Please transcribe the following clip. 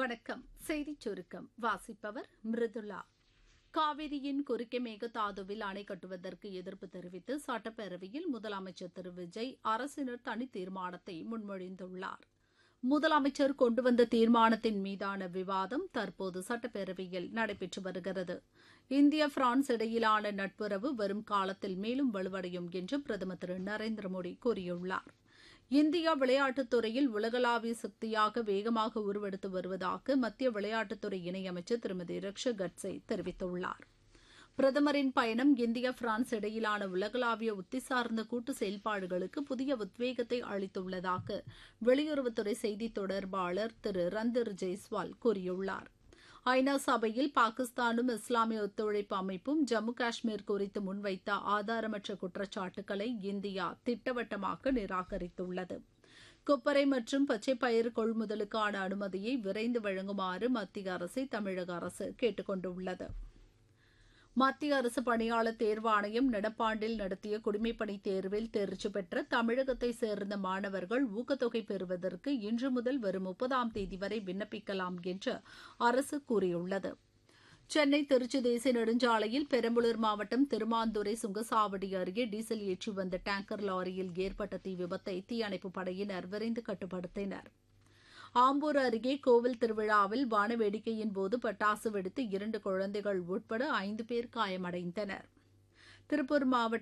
வணக்கம் செய்திச் சுருக்கம் வாசிப்பவர் மிருதுளா காவிரியின் குறுக்கே மேகதாதுவில் அணை கட்டுவதற்கு எதிர்ப்பு தெரிவித்து சட்டப்பேரவையில் முதலமைச்சர் திரு விஜய் அரசினர் தனி தீர்மானத்தை முன்மொழிந்துள்ளார் முதலமைச்சர் கொண்டு வந்த தீர்மானத்தின் மீதான விவாதம் தற்போது சட்டப்பேரவையில் நடைபெற்று வருகிறது இந்தியா பிரான்ஸ் இடையிலான நட்புறவு வரும் காலத்தில் மேலும் வலுவடையும் என்று பிரதமர் திரு நரேந்திர மோடி கூறியுள்ளார் இந்தியா விளையாட்டுத் துறையில் உலகளாவிய சக்தியாக வேகமாக உருவெடுத்து வருவதாக மத்திய விளையாட்டுத்துறை இணையமைச்சர் திருமதி ரிக்ஷா கட்சே தெரிவித்துள்ளார் பிரதமரின் பயணம் இந்தியா பிரான்ஸ் இடையிலான உலகளாவிய உத்தி சார்ந்த கூட்டு செயல்பாடுகளுக்கு புதிய உத்வேகத்தை அளித்துள்ளதாக வெளியுறவுத்துறை செய்தித் தொடர்பாளர் திரு ரந்தர் ஜெய்ஸ்வால் கூறியுள்ளார் ஐநா சபையில் பாகிஸ்தானும் இஸ்லாமிய ஒத்துழைப்பு அமைப்பும் ஜம்மு காஷ்மீர் குறித்து முன்வைத்த ஆதாரமற்ற குற்றச்சாட்டுகளை இந்தியா திட்டவட்டமாக நிராகரித்துள்ளது கொப்பரை மற்றும் பச்சை பயிர் கொள்முதலுக்கான அனுமதியை விரைந்து வழங்குமாறு மத்திய அரசை தமிழக அரசு கேட்டுக் கொண்டுள்ளது மத்திய அரசு பணியாளர் தேர்வாணையம் நடப்பாண்டில் நடத்திய குடிமைப்பணி தேர்வில் தேர்ச்சி பெற்ற தமிழகத்தை சேர்ந்த மாணவர்கள் ஊக்கத்தொகை பெறுவதற்கு இன்று முதல் வரும் முப்பதாம் தேதி வரை விண்ணப்பிக்கலாம் என்று அரசு கூறியுள்ளது சென்னை திருச்சி தேசிய நெடுஞ்சாலையில் பெரம்பலூர் மாவட்டம் திருமாந்துறை சுங்கசாவடி அருகே டீசல் ஏற்றி வந்த டேங்கர் லாரியில் ஏற்பட்ட தீ விபத்தை தீயணைப்புப் படையினர் விரைந்து கட்டுப்படுத்தினர் ஆம்பூர் அருகே கோவில் திருவிழாவில் வான வேடிக்கையின் போது பட்டாசு வெடித்து இரண்டு குழந்தைகள் உட்பட ஐந்து பேர் காயமடைந்தனர் திருப்பூர் மாவட்டம்